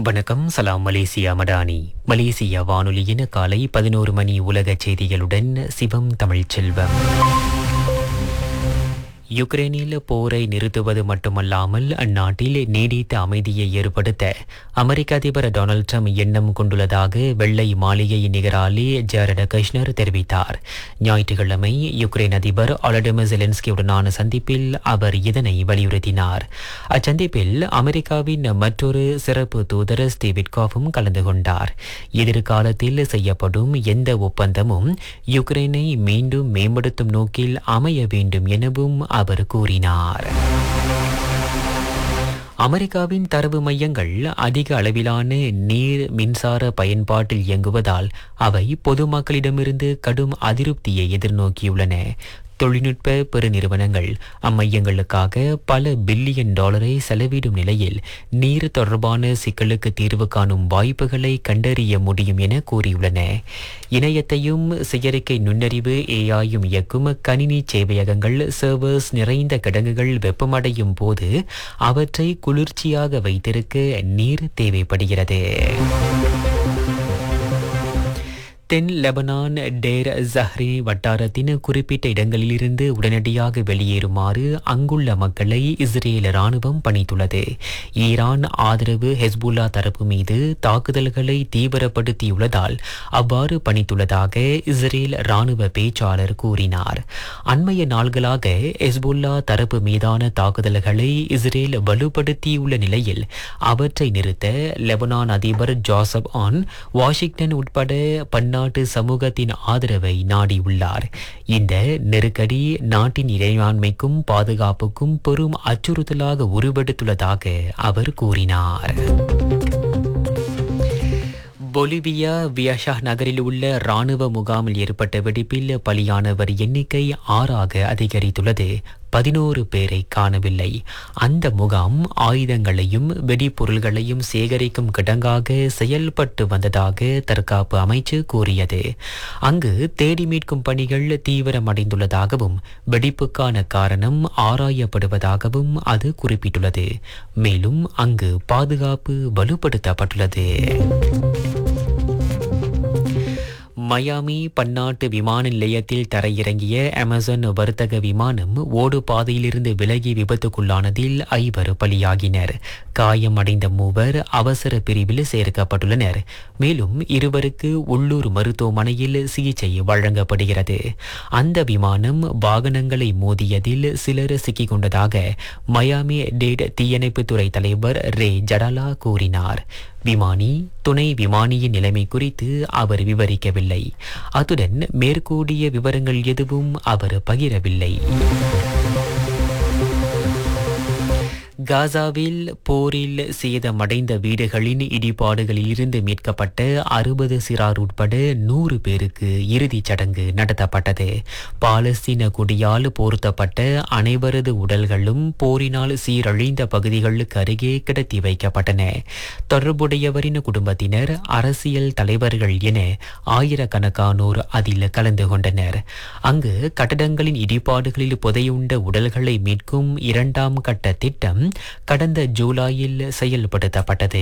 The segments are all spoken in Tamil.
வணக்கம் சலாம் மலேசியா மடானி மலேசியா வானொலியின் காலை பதினோரு மணி உலக செய்திகளுடன் சிவம் தமிழ்ச்செல்வம் யுக்ரைனில் போரை நிறுத்துவது மட்டுமல்லாமல் அந்நாட்டில் நீடித்த அமைதியை ஏற்படுத்த அமெரிக்க அதிபர் டொனால்ட் ட்ரம்ப் எண்ணம் கொண்டுள்ளதாக வெள்ளை மாளிகை நிகராலி ஜேரட கிருஷ்ணர் தெரிவித்தார் ஞாயிற்றுக்கிழமை யுக்ரைன் அதிபர் ஒலடிமிர் ஜெலன்ஸ்கியுடனான சந்திப்பில் அவர் இதனை வலியுறுத்தினார் அச்சந்திப்பில் அமெரிக்காவின் மற்றொரு சிறப்பு தூதர் ஸ்டீவிட்காஃபும் கலந்து கொண்டார் எதிர்காலத்தில் செய்யப்படும் எந்த ஒப்பந்தமும் யுக்ரைனை மீண்டும் மேம்படுத்தும் நோக்கில் அமைய வேண்டும் எனவும் அவர் கூறினார் அமெரிக்காவின் தரவு மையங்கள் அதிக அளவிலான நீர் மின்சார பயன்பாட்டில் இயங்குவதால் அவை பொதுமக்களிடமிருந்து கடும் அதிருப்தியை எதிர்நோக்கியுள்ளன தொழில்நுட்ப பெருநிறுவனங்கள் அம்மையங்களுக்காக பல பில்லியன் டாலரை செலவிடும் நிலையில் நீர் தொடர்பான சிக்கலுக்கு தீர்வு காணும் வாய்ப்புகளை கண்டறிய முடியும் என கூறியுள்ளன இணையத்தையும் செயற்கை நுண்ணறிவு ஏஐயும் இயக்கும் கணினி சேவையகங்கள் சர்வர்ஸ் நிறைந்த கிடங்குகள் வெப்பமடையும் போது அவற்றை குளிர்ச்சியாக வைத்திருக்க நீர் தேவைப்படுகிறது தென் லெபனான் டேர் ஜஹ்ரி வட்டாரத்தின் குறிப்பிட்ட இடங்களிலிருந்து உடனடியாக வெளியேறுமாறு அங்குள்ள மக்களை இஸ்ரேல் ராணுவம் பணித்துள்ளது ஈரான் ஆதரவு ஹெஸ்புல்லா தரப்பு மீது தாக்குதல்களை தீவிரப்படுத்தியுள்ளதால் அவ்வாறு பணித்துள்ளதாக இஸ்ரேல் ராணுவ பேச்சாளர் கூறினார் அண்மைய நாள்களாக ஹெஸ்புல்லா தரப்பு மீதான தாக்குதல்களை இஸ்ரேல் வலுப்படுத்தியுள்ள நிலையில் அவற்றை நிறுத்த லெபனான் அதிபர் ஜோசப் ஆன் வாஷிங்டன் உட்பட பன்னாட்டு சமூகத்தின் ஆதரவை நாடியுள்ளார் இந்த நெருக்கடி நாட்டின் இறையாண்மைக்கும் பாதுகாப்புக்கும் பெரும் அச்சுறுத்தலாக உருவெடுத்துள்ளதாக அவர் கூறினார் பொலிவியா வியஷா நகரில் உள்ள ராணுவ முகாமில் ஏற்பட்ட வெடிப்பில் பலியானவர் எண்ணிக்கை ஆறாக அதிகரித்துள்ளது பதினோரு பேரை காணவில்லை அந்த முகாம் ஆயுதங்களையும் வெடிப்பொருள்களையும் சேகரிக்கும் கிடங்காக செயல்பட்டு வந்ததாக தற்காப்பு அமைச்சு கூறியது அங்கு தேடி மீட்கும் பணிகள் தீவிரமடைந்துள்ளதாகவும் வெடிப்புக்கான காரணம் ஆராயப்படுவதாகவும் அது குறிப்பிட்டுள்ளது மேலும் அங்கு பாதுகாப்பு வலுப்படுத்தப்பட்டுள்ளது மயாமி பன்னாட்டு விமான நிலையத்தில் தரையிறங்கிய அமேசான் வர்த்தக விமானம் ஓடு பாதையிலிருந்து விலகி விபத்துக்குள்ளானதில் ஐவர் பலியாகினர் காயமடைந்த மூவர் அவசர பிரிவில் சேர்க்கப்பட்டுள்ளனர் மேலும் இருவருக்கு உள்ளூர் மருத்துவமனையில் சிகிச்சை வழங்கப்படுகிறது அந்த விமானம் வாகனங்களை மோதியதில் சிலர் சிக்கிக் கொண்டதாக மயாமி டேட் தீயணைப்புத்துறை தலைவர் ரே ஜடாலா கூறினார் விமானி துணை விமானியின் நிலைமை குறித்து அவர் விவரிக்கவில்லை அத்துடன் மேற்கூடிய விவரங்கள் எதுவும் அவர் பகிரவில்லை காசாவில் போரில் சேதமடைந்த வீடுகளின் இடிபாடுகளில் இருந்து மீட்கப்பட்ட அறுபது சிறார் உட்பட நூறு பேருக்கு இறுதிச் சடங்கு நடத்தப்பட்டது பாலஸ்தீன குடியால் போர்த்தப்பட்ட அனைவரது உடல்களும் போரினால் சீரழிந்த பகுதிகளுக்கு அருகே கிடத்தி வைக்கப்பட்டன தொடர்புடையவரின் குடும்பத்தினர் அரசியல் தலைவர்கள் என ஆயிரக்கணக்கானோர் அதில் கலந்து கொண்டனர் அங்கு கட்டடங்களின் இடிபாடுகளில் புதையுண்ட உடல்களை மீட்கும் இரண்டாம் கட்ட திட்டம் கடந்த ஜூலையில் செயல்படுத்தப்பட்டது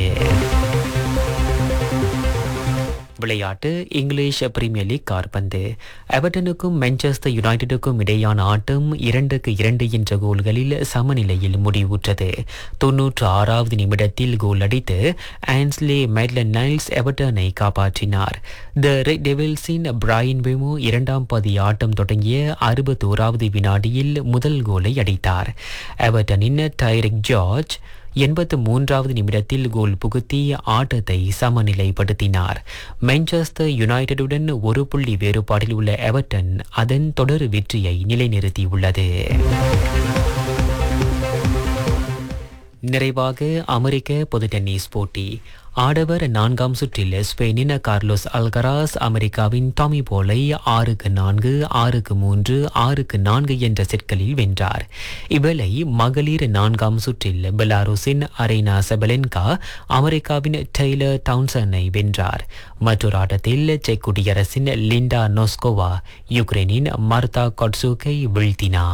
விளையாட்டு இங்கிலீஷ் பிரீமியர் லீக் கார்பந்து எவர்டனுக்கும் மான்செஸ்டர் யுனைடெடுக்கும் இடையான ஆட்டம் இரண்டுக்கு இரண்டு என்ற கோல்களில் சமநிலையில் முடிவுற்றது தொன்னூற்று ஆறாவது நிமிடத்தில் கோல் அடித்து ஆன்ஸ்லே மெட்லன் நைல்ஸ் எவர்டனை காப்பாற்றினார் த ரெட் டெவில்ஸின் பிராயின் வெமோ இரண்டாம் பதி ஆட்டம் தொடங்கிய அறுபத்தோராவது வினாடியில் முதல் கோலை அடித்தார் எவர்டனின் டைரிக் ஜார்ஜ் எண்பத்து மூன்றாவது நிமிடத்தில் கோல் புகுத்தி ஆட்டத்தை சமநிலைப்படுத்தினார் மான்செஸ்டர் யுனைடெடுடன் ஒரு புள்ளி வேறுபாட்டில் உள்ள எவர்டன் அதன் தொடர் வெற்றியை நிலைநிறுத்தியுள்ளது நிறைவாக அமெரிக்க பொது டென்னிஸ் போட்டி ஆடவர் நான்காம் சுற்றில் ஸ்பெயினின் கார்லோஸ் அல்கராஸ் அமெரிக்காவின் டாமி போலை ஆறுக்கு நான்கு ஆறுக்கு மூன்று ஆறுக்கு நான்கு என்ற செட்களில் வென்றார் இவ்வேளை மகளிர் நான்காம் சுற்றில் பெலாருஸின் அரேனா செபலென்கா அமெரிக்காவின் டெய்லர் டவுன்சனை வென்றார் மற்றொரு ஆட்டத்தில் செக் குடியரசின் லிண்டா நோஸ்கோவா யுக்ரைனின் மார்தா கொட்சூக்கை வீழ்த்தினார்